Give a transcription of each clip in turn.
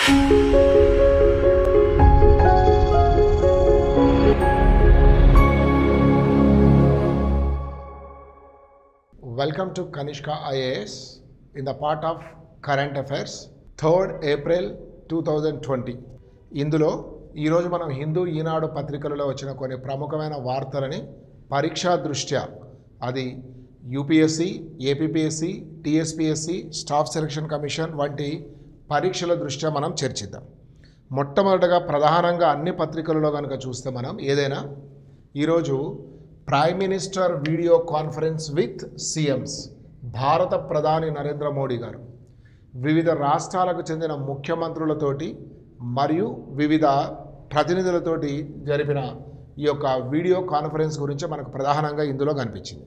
Welcome to Kanishka IAS in the part of current affairs 3rd April 2020. ఇందులో ఈరోజు మనం హిందూ ఈనాడు పత్రికలలో వచ్చిన కొన్ని ప్రముఖమైన వార్తలని పరీక్షా దృష్ట్యా అది UPSC APPSC TSPSC staff selection commission వంటి పరీక్షల దృష్ట్యా మనం చర్చిద్దాం మొట్టమొదటగా ప్రధానంగా అన్ని పత్రికలలో కనుక చూస్తే మనం ఏదైనా ఈరోజు prime minister video conference with CMs భారత ప్రధాని నరేంద్ర మోడీ గారు వివిధ రాష్ట్రాలకు చెందిన ముఖ్యమంత్రులతోటి మరియు వివిధ ప్రతినిధులతోటి జరిపిన ఈ యొక్క వీడియో కాన్ఫరెన్స్ గురించి మనకు ప్రధానంగా ఇందులో కనిపించింది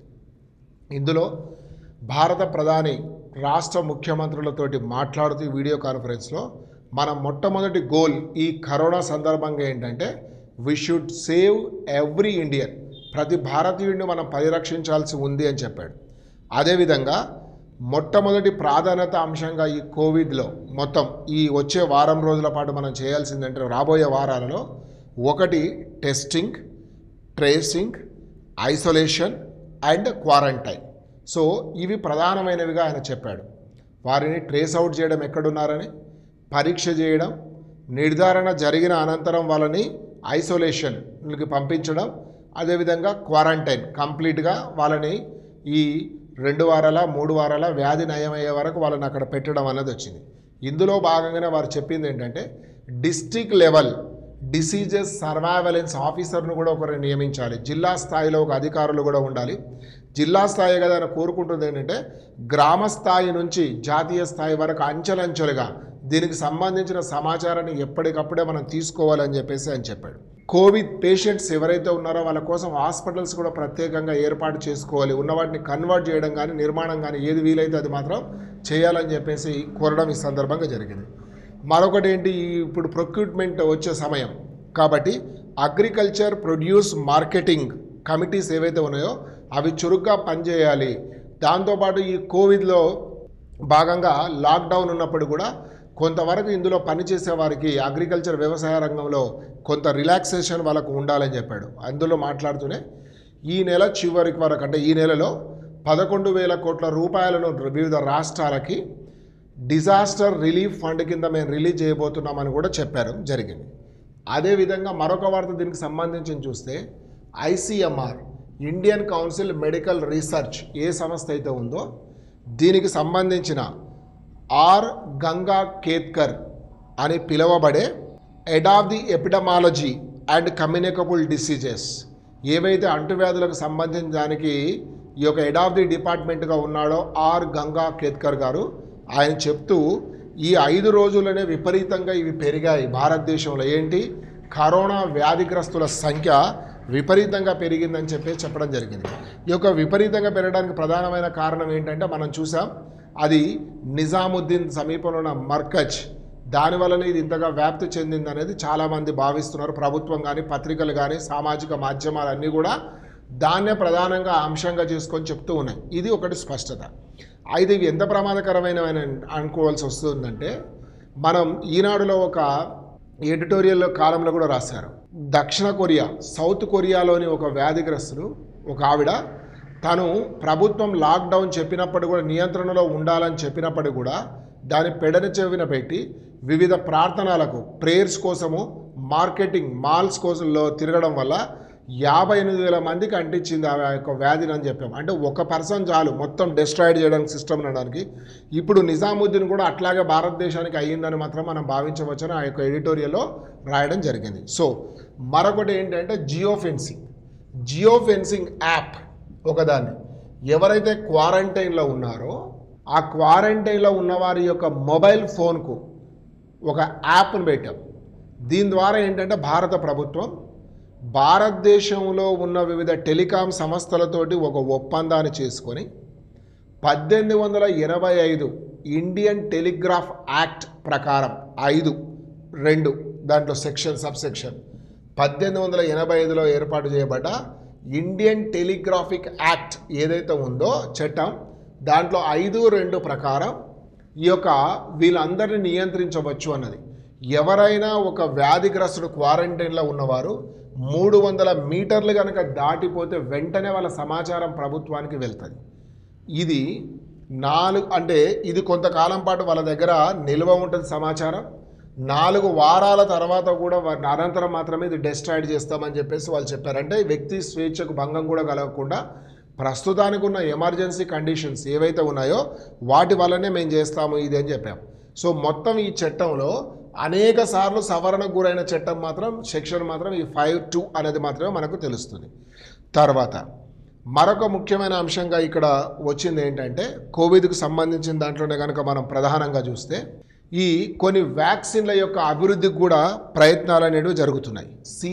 ఇందులో భారత ప్రధాని రాష్ట్ర ముఖ్యమంత్రులతోటి మాట్లాడుతూ ఈ వీడియో కాన్ఫరెన్స్లో మన మొట్టమొదటి గోల్ ఈ కరోనా సందర్భంగా ఏంటంటే we should save every Indian ప్రతి భారతీయుడిని మనం పరిరక్షించాల్సి ఉంది అని చెప్పాడు అదేవిధంగా మొట్టమొదటి ప్రాధాన్యత అంశంగా ఈ కోవిడ్లో మొత్తం ఈ వచ్చే వారం రోజుల పాటు మనం చేయాల్సిందంటే రాబోయే వారాలలో ఒకటి testing tracing isolation and quarantine so ఇవి ప్రధానమైనవిగా ఆయన చెప్పాడు వారిని ట్రేస్ అవుట్ చేయడం ఎక్కడున్నారని పరీక్ష చేయడం నిర్ధారణ జరిగిన అనంతరం వాళ్ళని ఐసోలేషన్కి పంపించడం అదేవిధంగా క్వారంటైన్ కంప్లీట్గా వాళ్ళని ఈ రెండు వారాల మూడు వారాల వ్యాధి నయమయ్యే వరకు వాళ్ళని అక్కడ పెట్టడం అన్నది వచ్చింది ఇందులో భాగంగానే వారు చెప్పింది ఏంటంటే డిస్టిక్ లెవెల్ డిసీజెస్ సర్వైవలెన్స్ ఆఫీసర్ను కూడా ఒకరిని నియమించాలి జిల్లా స్థాయిలో ఒక అధికారులు కూడా ఉండాలి జిల్లా స్థాయి కదా ఆయన కోరుకుంటుంది ఏంటంటే గ్రామ స్థాయి నుంచి జాతీయ స్థాయి వరకు అంచెలంచెలుగా దీనికి సంబంధించిన సమాచారాన్ని ఎప్పటికప్పుడే మనం తీసుకోవాలని చెప్పేసి ఆయన చెప్పాడు కోవిడ్ పేషెంట్స్ ఎవరైతే ఉన్నారో వాళ్ళ కోసం హాస్పిటల్స్ కూడా ప్రత్యేకంగా ఏర్పాటు చేసుకోవాలి ఉన్న వాటిని కన్వర్ట్ చేయడం కానీ నిర్మాణం కానీ ఏది వీలైతే అది మాత్రం చేయాలని చెప్పేసి కోరడం ఈ సందర్భంగా జరిగింది మరొకటి ఏంటి ఈ ఇప్పుడు ప్రొక్యూట్మెంట్ వచ్చే సమయం కాబట్టి అగ్రికల్చర్ ప్రొడ్యూస్ మార్కెటింగ్ కమిటీస్ ఏవైతే ఉన్నాయో అవి చురుగ్గా పనిచేయాలి దాంతోపాటు ఈ కోవిడ్లో భాగంగా లాక్డౌన్ ఉన్నప్పుడు కూడా కొంతవరకు ఇందులో పనిచేసే వారికి అగ్రికల్చర్ వ్యవసాయ రంగంలో కొంత రిలాక్సేషన్ వాళ్ళకు ఉండాలని చెప్పాడు అందులో మాట్లాడుతూనే ఈ నెల చివరికి వరకు అంటే ఈ నెలలో పదకొండు వేల కోట్ల రూపాయలను వివిధ రాష్ట్రాలకి డిజాస్టర్ రిలీఫ్ ఫండ్ కింద మేము రిలీజ్ చేయబోతున్నామని కూడా చెప్పారు జరిగింది అదేవిధంగా మరొక వార్త దీనికి సంబంధించి చూస్తే ICMR Indian council medical research ఏ సంస్థ అయితే ఉందో దీనికి సంబంధించిన ఆర్ గంగా కేత్కర్ అని పిలువబడే head of the epidemiology and communicable diseases ఏవైతే అంటువ్యాధులకు సంబంధించిన దానికి ఈ యొక్క హెడ్ ఆఫ్ ది డిపార్ట్మెంట్గా ఉన్నాడో ఆర్ గంగా కేత్కర్ గారు ఆయన చెప్తూ ఈ ఐదు రోజుల్లోనే విపరీతంగా ఇవి పెరిగాయి భారతదేశంలో ఏంటి కరోనా వ్యాధిగ్రస్తుల సంఖ్య విపరీతంగా పెరిగిందని చెప్పి చెప్పడం జరిగింది ఈ యొక్క విపరీతంగా పెరగడానికి ప్రధానమైన కారణం ఏంటంటే మనం చూసాం అది నిజాముద్దీన్ సమీపంలో ఉన్న మర్కజ్ దానివల్లనే ఇది ఇంతగా వ్యాప్తి చెందింది అనేది చాలామంది భావిస్తున్నారు ప్రభుత్వం కానీ పత్రికలు కానీ సామాజిక మాధ్యమాలన్నీ కూడా దాన్నే ప్రధానంగా అంశంగా చేసుకొని చెప్తూ ఉన్నాయి ఇది ఒకటి స్పష్టత అయితే ఇవి ఎంత ప్రమాదకరమైన అనుకోవాల్సి వస్తుందంటే మనం ఈనాడులో ఒక ఎడిటోరియల్ కాలంలో కూడా రాశారు దక్షిణ కొరియా సౌత్ కొరియాలోని ఒక వ్యాధిగ్రస్తుడు ఒక ఆవిడ తను ప్రభుత్వం లాక్డౌన్ చెప్పినప్పుడు కూడా నియంత్రణలో ఉండాలని చెప్పినప్పుడు కూడా దాని పెడని చెవిన పెట్టి వివిధ ప్రార్థనలకు ప్రేయర్స్ కోసము మార్కెటింగ్ మాల్స్ కోసంలో తిరగడం వల్ల యాభై ఎనిమిది వేల మందికి అంటించింది ఆ యొక్క వ్యాధిని అని చెప్పాం అంటే ఒక పర్సన్ చాలు మొత్తం డిస్ట్రాయిడ్ చేయడానికి సిస్టమ్ అనడానికి ఇప్పుడు నిజాముద్దీన్ కూడా అట్లాగే భారతదేశానికి అయ్యిందని మాత్రం మనం భావించవచ్చని ఆ యొక్క ఎడిటోరియల్లో రాయడం జరిగింది సో మరొకటి ఏంటంటే geo fencing geo fencing app ఒకదాన్ని ఎవరైతే క్వారంటైన్లో ఉన్నారో ఆ క్వారంటైన్లో ఉన్న వారి యొక్క మొబైల్ ఫోన్కు ఒక యాప్ను పెట్టాం దీని ద్వారా ఏంటంటే భారత ప్రభుత్వం భారతదేశంలో ఉన్న వివిధ టెలికాం సంస్థలతోటి ఒక ఒప్పందాన్ని చేసుకొని పద్దెనిమిది వందల ఎనభై ఐదు ఇండియన్ టెలిగ్రాఫ్ యాక్ట్ ప్రకారం ఐదు రెండు దాంట్లో సెక్షన్ సబ్ సెక్షన్ పద్దెనిమిది వందల ఎనభై ఐదులో ఏర్పాటు చేయబడ్డ ఇండియన్ టెలిగ్రాఫిక్ యాక్ట్ ఏదైతే ఉందో చట్టం దాంట్లో ఐదు రెండు ప్రకారం ఈ యొక్క వీళ్ళందరినీ నియంత్రించవచ్చు అన్నది ఎవరైనా ఒక వ్యాధిగ్రస్తుడు క్వారంటైన్లో ఉన్నవారు మూడు వందల మీటర్లు కనుక దాటిపోతే వెంటనే వాళ్ళ సమాచారం ప్రభుత్వానికి వెళ్తుంది ఇది నాలుగు అంటే ఇది కొంతకాలం పాటు వాళ్ళ దగ్గర నిల్వ ఉంటుంది సమాచారం నాలుగు వారాల తర్వాత కూడా వారిని అనంతరం మాత్రమే ఇది డెస్ట్రాయిడ్ చేస్తామని చెప్పేసి వాళ్ళు చెప్పారు అంటే వ్యక్తి స్వేచ్ఛకు భంగం కూడా కలగకుండా ప్రస్తుతానికి ఉన్న ఎమర్జెన్సీ కండిషన్స్ ఏవైతే ఉన్నాయో వాటి వల్లనే మేము చేస్తాము ఇది అని చెప్పాం సో మొత్తం ఈ చట్టంలో అనేక సార్లు సవరణకు గురైన చట్టం మాత్రం సెక్షన్ మాత్రం ఈ ఫైవ్ టూ అనేది మాత్రమే మనకు తెలుస్తుంది తర్వాత మరొక ముఖ్యమైన అంశంగా ఇక్కడ వచ్చింది ఏంటంటే కోవిడ్కు సంబంధించిన దాంట్లోనే కనుక మనం ప్రధానంగా చూస్తే ఈ కొన్ని వ్యాక్సిన్ల యొక్క అభివృద్ధికి కూడా ప్రయత్నాలు అనేవి జరుగుతున్నాయి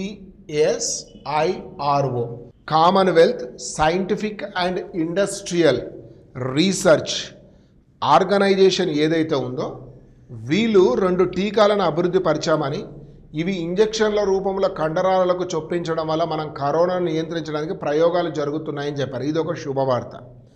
CSIRO commonwealth scientific and industrial research organisation ఏదైతే ఉందో వీళ్ళు రెండు టీకాలను అభివృద్ధి పరిచామని ఇవి ఇంజక్షన్ల రూపంలో కండరాలకు చొప్పించడం వల్ల మనం కరోనాను నియంత్రించడానికి ప్రయోగాలు జరుగుతున్నాయని చెప్పారు ఇది ఒక శుభవార్త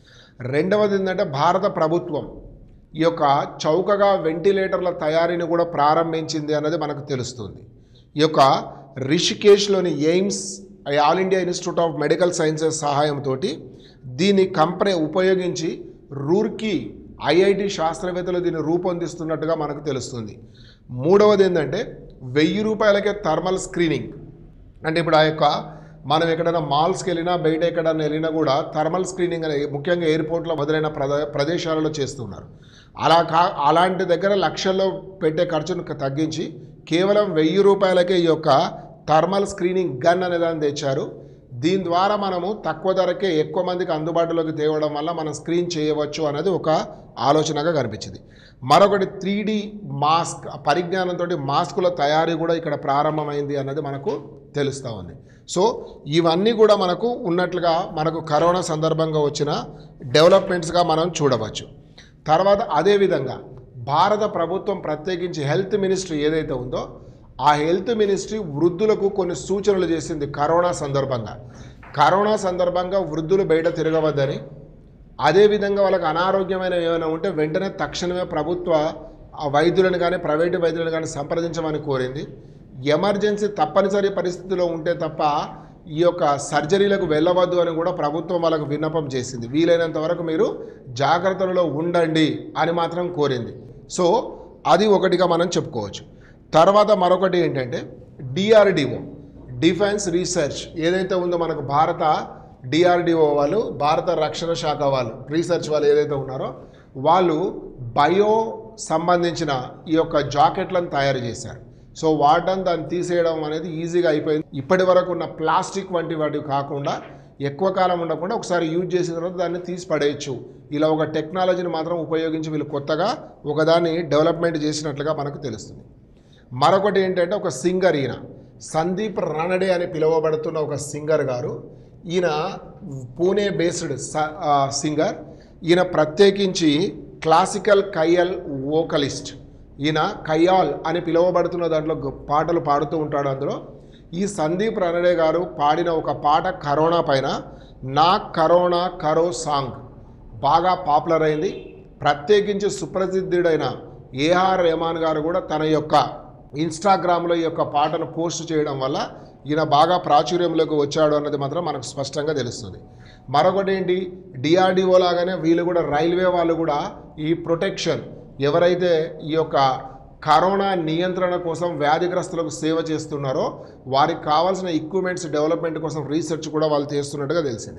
రెండవది ఏంటంటే భారత ప్రభుత్వం ఈ యొక్క చౌకగా వెంటిలేటర్ల తయారీని కూడా ప్రారంభించింది అన్నది మనకు తెలుస్తుంది ఈ యొక్క రిషికేష్లోని AIIMS all India institute of medical sciences సహాయంతో దీన్ని కంపెనీ ఉపయోగించి రూర్కీ ఐఐటి శాస్త్రవేత్తలు దీన్ని రూపొందిస్తున్నట్టుగా మనకు తెలుస్తుంది మూడవది ఏంటంటే వెయ్యి రూపాయలకే థర్మల్ స్క్రీనింగ్ అంటే ఇప్పుడు ఆ యొక్క మనం ఎక్కడైనా మాల్స్కి వెళ్ళినా బయట ఎక్కడైనా వెళ్ళినా కూడా థర్మల్ స్క్రీనింగ్ అనేది ముఖ్యంగా ఎయిర్పోర్ట్లో మొదలైన ప్రద ప్రదేశాలలో చేస్తున్నారు అలా కా అలాంటి దగ్గర లక్షల్లో పెట్టే ఖర్చును తగ్గించి కేవలం వెయ్యి రూపాయలకే ఈ యొక్క థర్మల్ స్క్రీనింగ్ గన్ అనే దాన్ని తెచ్చారు దీని ద్వారా మనము తక్కువ ధరకే ఎక్కువ మందికి అందుబాటులోకి తేవడం వల్ల మనం స్క్రీన్ చేయవచ్చు అనేది ఒక ఆలోచనగా కనిపించింది మరొకటి త్రీ డి మాస్క్ పరిజ్ఞానంతో మాస్కుల తయారీ కూడా ఇక్కడ ప్రారంభమైంది అన్నది మనకు తెలుస్తూ ఉంది సో ఇవన్నీ కూడా మనకు ఉన్నట్లుగా మనకు కరోనా సందర్భంగా వచ్చిన డెవలప్మెంట్స్గా మనం చూడవచ్చు తర్వాత అదేవిధంగా భారత ప్రభుత్వం ప్రత్యేకించి హెల్త్ మినిస్ట్రీ ఏదైతే ఉందో ఆ హెల్త్ మినిస్ట్రీ వృద్ధులకు కొన్ని సూచనలు చేసింది కరోనా సందర్భంగా కరోనా సందర్భంగా వృద్ధులు బయట తిరగవద్దని అదేవిధంగా వాళ్ళకి అనారోగ్యమైన ఏమైనా ఉంటే వెంటనే తక్షణమే ప్రభుత్వ ఆ వైద్యులను కానీ ప్రైవేటు వైద్యులను కానీ సంప్రదించమని కోరింది ఎమర్జెన్సీ తప్పనిసరి పరిస్థితిలో ఉంటే తప్ప ఈ యొక్క సర్జరీలకు వెళ్ళవద్దు అని కూడా ప్రభుత్వం వాళ్ళకు విన్నపం చేసింది వీలైనంత వరకు మీరు జాగ్రత్తలలో ఉండండి అని మాత్రం కోరింది సో అది ఒకటిగా మనం చెప్పుకోవచ్చు తర్వాత మరొకటి ఏంటంటే డిఆర్డిఓ డిఫెన్స్ రీసెర్చ్ ఏదైతే ఉందో మనకు భారత డిఆర్డిఓ వాళ్ళు భారత రక్షణ శాఖ వాళ్ళు రీసెర్చ్ వాళ్ళు ఏదైతే ఉన్నారో వాళ్ళు బయో సంబంధించిన ఈ యొక్క జాకెట్లను తయారు చేశారు సో వాడడం దాన్ని తీసేయడం అనేది ఈజీగా అయిపోయింది ఇప్పటి వరకు ఉన్న ప్లాస్టిక్ వంటి వాటివి కాకుండా ఎక్కువ కాలం ఉండకుండా ఒకసారి యూజ్ చేసిన తర్వాత దాన్ని తీసి పడేయచ్చు ఇలా ఒక టెక్నాలజీని మాత్రం ఉపయోగించి వీళ్ళు కొత్తగా ఒకదాన్ని డెవలప్మెంట్ చేసినట్లుగా మనకు తెలుస్తుంది మరొకటి ఏంటంటే ఒక సింగర్ ఈయన సందీప్ రానడే అని పిలువబడుతున్న ఒక సింగర్ గారు ఈయన పూణే బేస్డ్ సింగర్ ఈయన ప్రత్యేకించి క్లాసికల్ కయ్యల్ వోకలిస్ట్ ఈయన కయ్యాల్ అని పిలువబడుతున్న దాంట్లో గొ- పాటలు పాడుతూ ఉంటాడు అందులో ఈ సందీప్ రణడే గారు పాడిన ఒక పాట కరోనా పైన నా కరోనా కరో సాంగ్ బాగా పాపులర్ అయింది ప్రత్యేకించి సుప్రసిద్ధుడైన ఏఆర్ రెహమాన్ గారు కూడా తన యొక్క ఇన్స్టాగ్రామ్లో ఈ యొక్క పాటను పోస్ట్ చేయడం వల్ల ఈయన బాగా ప్రాచుర్యంలోకి వచ్చాడు అన్నది మాత్రం మనకు స్పష్టంగా తెలుస్తుంది మరొకటి ఏంటి డిఆర్డిఓ లాగానే వీళ్ళు కూడా రైల్వే వాళ్ళు కూడా ఈ ప్రొటెక్షన్ ఎవరైతే ఈ యొక్క కరోనా నియంత్రణ కోసం వ్యాధిగ్రస్తులకు సేవ చేస్తున్నారో వారికి కావాల్సిన ఎక్విప్మెంట్స్ డెవలప్మెంట్ కోసం రీసెర్చ్ కూడా వాళ్ళు చేస్తున్నట్టుగా తెలిసింది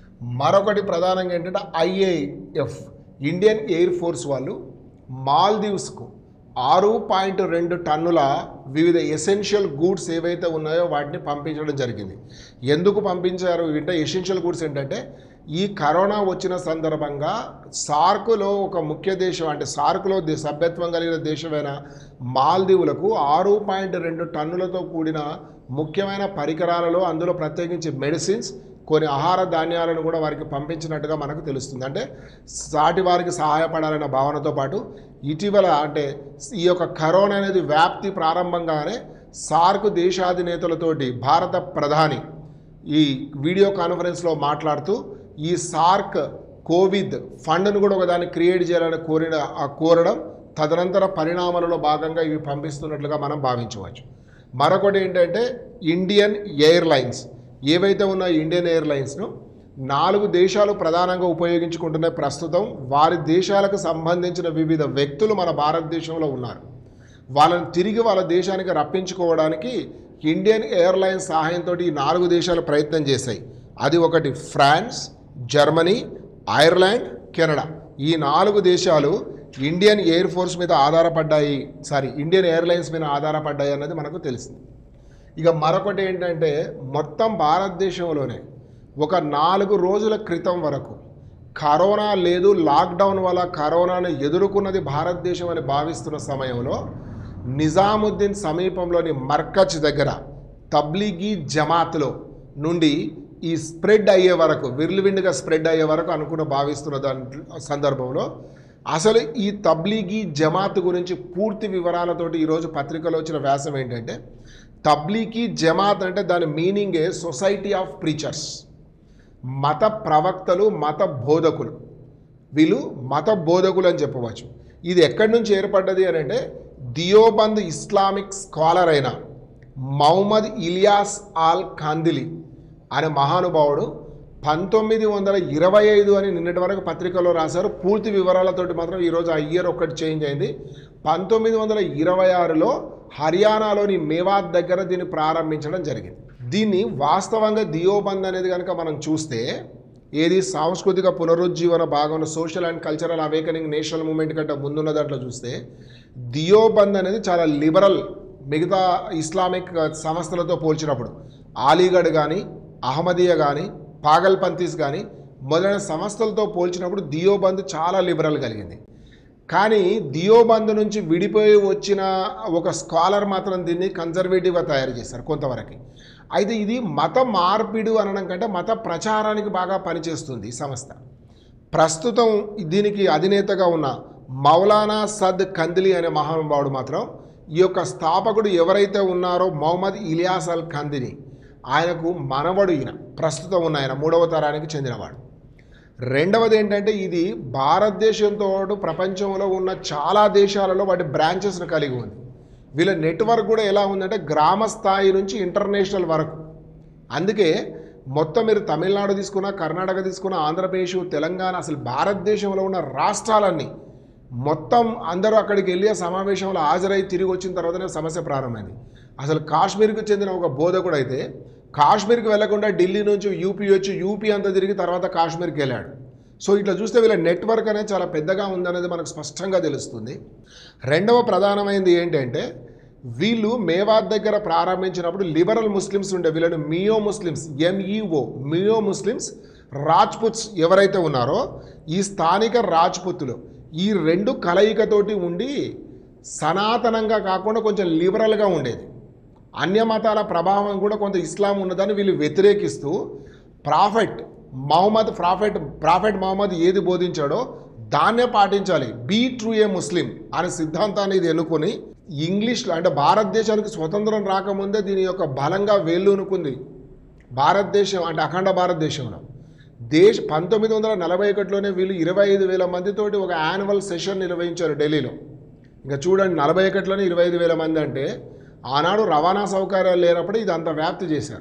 మరొకటి ప్రధానంగా ఏంటంటే ఐఏఎఫ్ ఇండియన్ ఎయిర్ ఫోర్స్ వాళ్ళు మాల్దీవ్స్కు ఆరు పాయింట్ రెండు టన్నుల వివిధ ఎసెన్షియల్ గూడ్స్ ఏవైతే ఉన్నాయో వాటిని పంపించడం జరిగింది ఎందుకు పంపించారు అంటే ఎసెన్షియల్ గూడ్స్ ఏంటంటే ఈ కరోనా వచ్చిన సందర్భంగా సార్కులో ఒక ముఖ్య దేశం అంటే సార్కులో దే- సభ్యత్వం కలిగిన దేశమైన మాల్దీవులకు ఆరు పాయింట్ రెండు టన్నులతో కూడిన ముఖ్యమైన పరికరాలలో అందులో ప్రత్యేకించి మెడిసిన్స్ కొన్ని ఆహార ధాన్యాలను కూడా వారికి పంపించినట్టుగా మనకు తెలుస్తుంది అంటే సాటి వారికి సహాయపడాలన్న భావనతో పాటు ఇటీవల అంటే ఈ యొక్క కరోనా అనేది వ్యాప్తి ప్రారంభంగానే సార్క్ దేశాధినేతలతోటి భారత ప్రధాని ఈ వీడియో కాన్ఫరెన్స్లో మాట్లాడుతూ ఈ సార్క్ కోవిడ్ ఫండ్ను కూడా ఒకదాన్ని క్రియేట్ చేయాలని కోరిన ఆ కోరడం తదనంతర పరిణామాలలో భాగంగా ఇవి పంపిస్తున్నట్లుగా మనం భావించవచ్చు మరొకటి ఏంటంటే ఇండియన్ ఎయిర్లైన్స్ ఏవైతే ఉన్న ఇండియన్ ఎయిర్లైన్స్ను నాలుగు దేశాలు ప్రధానంగా ఉపయోగించుకుంటున్న ప్రస్తుతం వారి దేశాలకు సంబంధించిన వివిధ వ్యక్తులు మన భారతదేశంలో ఉన్నారు వాళ్ళని తిరిగి వాళ్ళ దేశానికి రప్పించుకోవడానికి ఇండియన్ ఎయిర్లైన్స్ సహాయంతో ఈ నాలుగు దేశాలు ప్రయత్నం చేశాయి అది ఒకటి ఫ్రాన్స్ జర్మనీ ఐర్లాండ్ కెనడా ఈ నాలుగు దేశాలు ఇండియన్ ఎయిర్ ఫోర్స్ మీద ఆధారపడ్డాయి సారీ ఇండియన్ ఎయిర్లైన్స్ మీద ఆధారపడ్డాయి అన్నది మనకు తెలిసింది ఇక మరొకటి ఏంటంటే మొత్తం భారతదేశంలోనే ఒక నాలుగు రోజుల క్రితం వరకు కరోనా లేదు లాక్డౌన్ వల్ల కరోనాను ఎదుర్కొన్నది భారతదేశం అని భావిస్తున్న సమయంలో నిజాముద్దీన్ సమీపంలోని మర్కజ్ దగ్గర తబ్లీగీ జమాత్లో నుండి ఈ స్ప్రెడ్ అయ్యే వరకు విర్లువిండిగా స్ప్రెడ్ అయ్యే వరకు అనుకున్న భావిస్తున్న దాంట్లో సందర్భంలో అసలు ఈ తబ్లీగీ జమాత్ గురించి పూర్తి వివరాలతోటి ఈరోజు పత్రికలో వచ్చిన వ్యాసం ఏంటంటే తబ్లీగీ జమాత్ అంటే దాని మీనింగే సొసైటీ ఆఫ్ ప్రీచర్స్ మత ప్రవక్తలు మత బోధకులు వీళ్ళు మత బోధకులు అని చెప్పవచ్చు ఇది ఎక్కడి నుంచి ఏర్పడ్డది అని అంటే దియోబంద్ ఇస్లామిక్ స్కాలర్ అయిన మహమ్మద్ ఇలియాస్ ఆల్ ఖాందిలి అనే మహానుభావుడు పంతొమ్మిది వందల ఇరవై ఐదు అని నిన్నటి వరకు పత్రికలో రాశారు పూర్తి వివరాలతోటి మాత్రం ఈరోజు ఆ ఇయర్ ఒక్కటి చేంజ్ అయింది పంతొమ్మిది వందల ఇరవై ఆరులో హర్యానాలోని మేవాత్ దగ్గర దీన్ని ప్రారంభించడం జరిగింది దీన్ని వాస్తవంగా దియోబంద్ అనేది కనుక మనం చూస్తే ఏది సాంస్కృతిక పునరుజ్జీవన భాగంలో social and cultural awakening national movement కంటే ముందున్న దాంట్లో చూస్తే దియోబంద్ అనేది చాలా లిబరల్ మిగతా ఇస్లామిక్ సంస్థలతో పోల్చినప్పుడు ఆలీగఢ్ కానీ అహ్మదియా కానీ పాగల్పంతీస్ కానీ మొదలైన సంస్థలతో పోల్చినప్పుడు దియోబంద్ చాలా లిబరల్ కలిగింది కానీ దియోబంద్ నుంచి విడిపోయి వచ్చిన ఒక స్కాలర్ మాత్రం దీన్ని కన్జర్వేటివ్గా తయారు చేశారు కొంతవరకు అయితే ఇది మత మార్పిడు అనడం కంటే మత ప్రచారానికి బాగా పనిచేస్తుంది ఈ సంస్థ ప్రస్తుతం దీనికి అధినేతగా ఉన్న మౌలానా సద్ కందిలి అనే మహానుభావుడు మాత్రం ఈ యొక్క స్థాపకుడు ఎవరైతే ఉన్నారో మొహమ్మద్ ఇలియాస్ అల్ కందిని ఆయనకు మనవడు ఈయన ప్రస్తుతం ఉన్న ఆయన మూడవ తరానికి చెందినవాడు రెండవది ఏంటంటే ఇది భారతదేశంతో పాటు ప్రపంచంలో ఉన్న చాలా దేశాలలో వాటి బ్రాంచెస్ను కలిగి ఉంది వీళ్ళ నెట్వర్క్ కూడా ఎలా ఉందంటే గ్రామ స్థాయి నుంచి ఇంటర్నేషనల్ వరకు అందుకే మొత్తం మీరు తమిళనాడు తీసుకున్నా కర్ణాటక తీసుకున్నా ఆంధ్రప్రదేశ్ తెలంగాణ అసలు భారతదేశంలో ఉన్న రాష్ట్రాలన్నీ మొత్తం అందరూ అక్కడికి వెళ్ళి ఆ సమావేశంలో హాజరై తిరిగి వచ్చిన తర్వాతనే సమస్య ప్రారంభమైంది అసలు కాశ్మీర్కి చెందిన ఒక బోధకుడు అయితే కాశ్మీర్కి వెళ్లకుండా ఢిల్లీ నుంచి యూపీ వచ్చి యూపీ అంతా తిరిగి తర్వాత కాశ్మీర్కి వెళ్ళాడు సో ఇట్లా చూస్తే వీళ్ళ నెట్వర్క్ అనేది చాలా పెద్దగా ఉందనేది మనకు స్పష్టంగా తెలుస్తుంది రెండవ ప్రధానమైనది ఏంటంటే వీళ్ళు మేవాద్ దగ్గర ప్రారంభించినప్పుడు లిబరల్ ముస్లిమ్స్ ఉండే వీళ్ళని Meo Muslims MEO Meo Muslims Rajputs ఎవరైతే ఉన్నారో ఈ స్థానిక రాజ్పుత్తులు ఈ రెండు కలయికతోటి ఉండి సనాతనంగా కాకుండా కొంచెం లిబరల్గా ఉండేది అన్య మతాల ప్రభావం కూడా కొంత ఇస్లాం ఉన్నదని వీళ్ళు వ్యతిరేకిస్తూ prophet Muhammad prophet prophet Muhammad ఏది బోధించాడో దాన్నే పాటించాలి బీ ట్రూ ఏ ముస్లిం అనే సిద్ధాంతాన్ని ఇది ఎన్నుకొని ఇంగ్లీష్లో అంటే భారతదేశానికి స్వతంత్రం రాకముందే దీని యొక్క బలంగా వేళ్ళూనుకుంది భారతదేశం అంటే అఖండ భారతదేశంలో దేశ పంతొమ్మిది వందల నలభై ఒకటిలోనే వీళ్ళు ఇరవై ఐదు వేల మందితోటి ఒక యాన్యువల్ సెషన్ నిర్వహించారు ఢిల్లీలో ఇంకా చూడండి నలభై ఒకటిలోనే ఇరవై ఐదు వేల మంది అంటే ఆనాడు రవాణా సౌకర్యాలు లేనప్పుడు ఇది అంత వ్యాప్తి చేశారు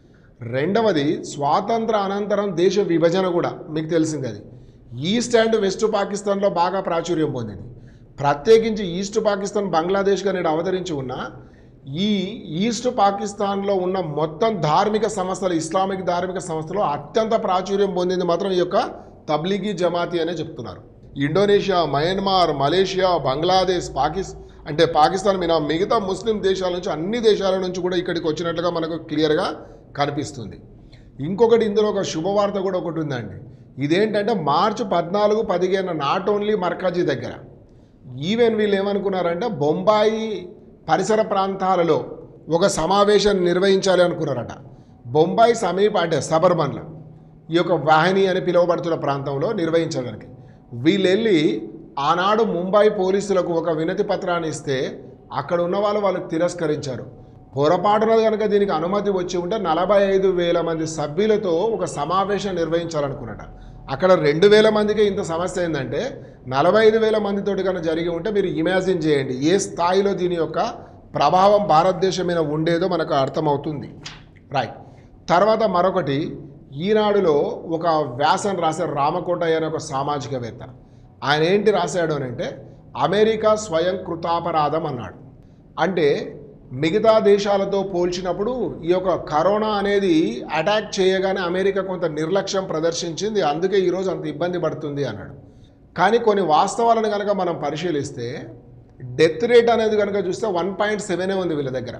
రెండవది స్వాతంత్ర అనంతరం దేశ విభజన కూడా మీకు తెలిసింది అది ఈస్ట్ అండ్ వెస్ట్ పాకిస్తాన్లో బాగా ప్రాచుర్యం పొందింది ప్రత్యేకించి ఈస్ట్ పాకిస్తాన్ బంగ్లాదేశ్గా నేడు అవతరించి ఉన్న ఈ ఈస్ట్ పాకిస్తాన్లో ఉన్న మొత్తం ధార్మిక సంస్థలు ఇస్లామిక్ ధార్మిక సంస్థలు అత్యంత ప్రాచుర్యం పొందింది మాత్రం ఈ యొక్క తబ్లిగీ జమాతి అనే చెప్తున్నారు ఇండోనేషియా మయన్మార్ మలేషియా బంగ్లాదేశ్ పాకిస్ అంటే పాకిస్తాన్ మీద మిగతా ముస్లిం దేశాల నుంచి అన్ని దేశాల నుంచి కూడా ఇక్కడికి వచ్చినట్లుగా మనకు క్లియర్గా కనిపిస్తుంది ఇంకొకటి ఇందులో ఒక శుభవార్త కూడా ఒకటి ఉందండి ఇదేంటంటే మార్చి పద్నాలుగు పదిహేను నాట్ ఓన్లీ మర్కాజీ దగ్గర ఈవెన్ వీళ్ళు ఏమనుకున్నారంటే బొంబాయి పరిసర ప్రాంతాలలో ఒక సమావేశం నిర్వహించాలి అనుకున్నారట బొంబాయి సమీప అంటే సబర్బన్లో ఈ యొక్క వాహిని అని పిలువబడుతున్న ప్రాంతంలో నిర్వహించడానికి వీళ్ళు వెళ్ళి ఆనాడు ముంబై పోలీసులకు ఒక వినతి పత్రాన్ని ఇస్తే అక్కడ ఉన్న వాళ్ళు వాళ్ళకి తిరస్కరించారు పొరపాటున కనుక దీనికి అనుమతి వచ్చి ఉంటే నలభై ఐదు వేల మంది సభ్యులతో ఒక సమావేశం నిర్వహించాలనుకున్నట అక్కడ రెండు వేల మందికి ఇంత సమస్య ఏంటంటే నలభై ఐదు వేల మందితోటి కనుక జరిగి ఉంటే మీరు ఇమాజిన్ చేయండి ఏ స్థాయిలో దీని యొక్క ప్రభావం భారతదేశం మీద ఉండేదో మనకు అర్థమవుతుంది రైట్ తర్వాత మరొకటి ఈనాడులో ఒక వ్యాసం రాశారు రామకోటయ్య అనే ఒక సామాజికవేత్త ఆయన ఏంటి రాశాడు అని అంటే అమెరికా స్వయం కృతాపరాధం అన్నాడు అంటే మిగతా దేశాలతో పోల్చినప్పుడు ఈ యొక్క కరోనా అనేది అటాక్ చేయగానే అమెరికా కొంత నిర్లక్ష్యం ప్రదర్శించింది అందుకే ఈరోజు అంత ఇబ్బంది పడుతుంది అన్నాడు కానీ కొన్ని వాస్తవాలను కనుక మనం పరిశీలిస్తే డెత్ రేట్ అనేది కనుక చూస్తే వన్ పాయింట్ సెవెనే ఉంది వీళ్ళ దగ్గర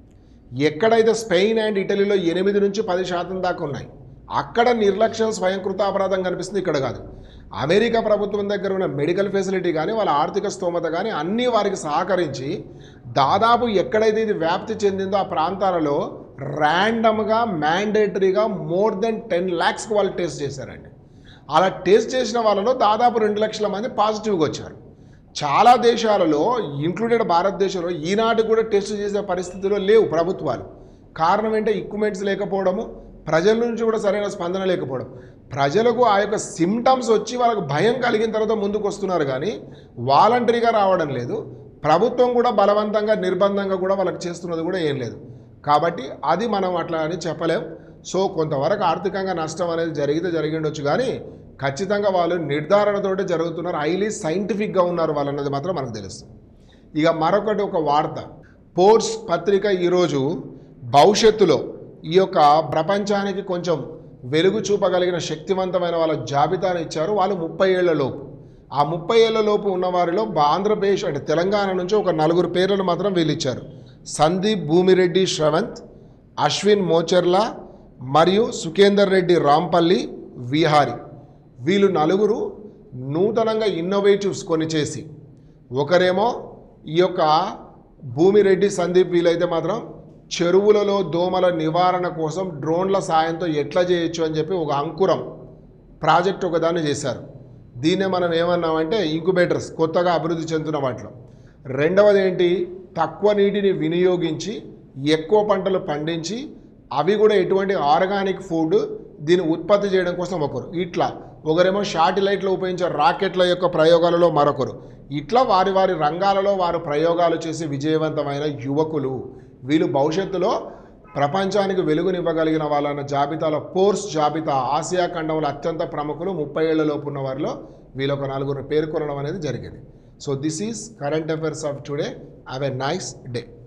ఎక్కడైతే స్పెయిన్ అండ్ ఇటలీలో ఎనిమిది నుంచి పది శాతం దాకా ఉన్నాయి అక్కడ నిర్లక్ష్యం స్వయంకృత అపరాధం కనిపిస్తుంది ఇక్కడ కాదు అమెరికా ప్రభుత్వం దగ్గర ఉన్న మెడికల్ ఫెసిలిటీ కానీ వాళ్ళ ఆర్థిక స్తోమత కానీ అన్నీ వారికి సహకరించి దాదాపు ఎక్కడైతే ఇది వ్యాప్తి చెందిందో ఆ ప్రాంతాలలో ర్యాండమ్గా మ్యాండేటరీగా మోర్ దెన్ టెన్ ల్యాక్స్కి వాళ్ళు టెస్ట్ చేశారండి అలా టెస్ట్ చేసిన వాళ్ళలో దాదాపు రెండు లక్షల మంది పాజిటివ్గా వచ్చారు చాలా దేశాలలో ఇంక్లూడెడ్ భారతదేశంలో ఈనాటి కూడా టెస్ట్ చేసే పరిస్థితిలో లేవు ప్రభుత్వాలు కారణం ఏంటంటే ఎక్విప్మెంట్స్ లేకపోవడము ప్రజల నుంచి కూడా సరైన స్పందన లేకపోవడం ప్రజలకు ఆ యొక్క సిమ్టమ్స్ వచ్చి వాళ్ళకు భయం కలిగిన తర్వాత ముందుకు వస్తున్నారు కానీ వాలంటరీగా రావడం లేదు ప్రభుత్వం కూడా బలవంతంగా నిర్బంధంగా కూడా వాళ్ళకి చేస్తున్నది కూడా ఏం లేదు కాబట్టి అది మనం అట్లా అని చెప్పలేం సో కొంతవరకు ఆర్థికంగా నష్టం అనేది జరిగితే జరిగిండొచ్చు కానీ ఖచ్చితంగా వాళ్ళు నిర్ధారణతోటే జరుగుతున్నారు హైలీ సైంటిఫిక్గా ఉన్నారు వాళ్ళు అన్నది మాత్రం మనకు తెలుస్తుంది ఇక మరొకటి ఒక వార్త పోర్ట్స్ పత్రిక ఈరోజు భవిష్యత్తులో ఈ యొక్క ప్రపంచానికి కొంచెం వెలుగు చూపగలిగిన శక్తివంతమైన వాళ్ళ జాబితాను ఇచ్చారు వాళ్ళు ముప్పై ఏళ్ల లోపు ఆ ముప్పై ఏళ్ల లోపు ఉన్న వారిలో బా- ఆంధ్రప్రదేశ్ అంటే తెలంగాణ నుంచి ఒక నలుగురు పేర్లను మాత్రం వీళ్ళు ఇచ్చారు సందీప్ భూమిరెడ్డి శ్రవంత్ అశ్విన్ మోచర్ల మరియు సుఖేందర్ రెడ్డి రాంపల్లి విహారి వీళ్ళు నలుగురు నూతనంగా ఇన్నోవేటివ్స్ కొన్ని చేసి ఒకరేమో ఈ యొక్క భూమిరెడ్డి సందీప్ వీలైతే మాత్రం చెరువులలో దోమల నివారణ కోసం డ్రోన్ల సాయంతో ఎట్లా చేయొచ్చు అని చెప్పి ఒక అంకురం ప్రాజెక్ట్ ఒకదాన్ని చేశారు దీన్నే మనం ఏమన్నామంటే ఇంక్యుబేటర్స్ కొత్తగా అభివృద్ధి చెందుతున్న వాటిలో రెండవది ఏంటి తక్కువ నీటిని వినియోగించి ఎక్కువ పంటలు పండించి అవి కూడా ఎటువంటి ఆర్గానిక్ ఫుడ్ దీన్ని ఉత్పత్తి చేయడం కోసం ఒకరు ఇట్లా ఒకరేమో శాటిలైట్లో ఉపయోగించే రాకెట్ల యొక్క ప్రయోగాలలో మరొకరు ఇట్లా వారి వారి రంగాలలో వారు ప్రయోగాలు చేసి విజయవంతమైన యువకులు వీళ్ళు భవిష్యత్తులో ప్రపంచానికి వెలుగునివ్వగలిగిన వాళ్ళన్న జాబితాలో పోర్స్ జాబితా ఆసియా ఖండంలో అత్యంత ప్రముఖులు ముప్పై ఏళ్లలోపు ఉన్న వారిలో వీళ్ళొక నలుగురు పేర్కొనడం అనేది జరిగింది so this is current affairs of today have a nice day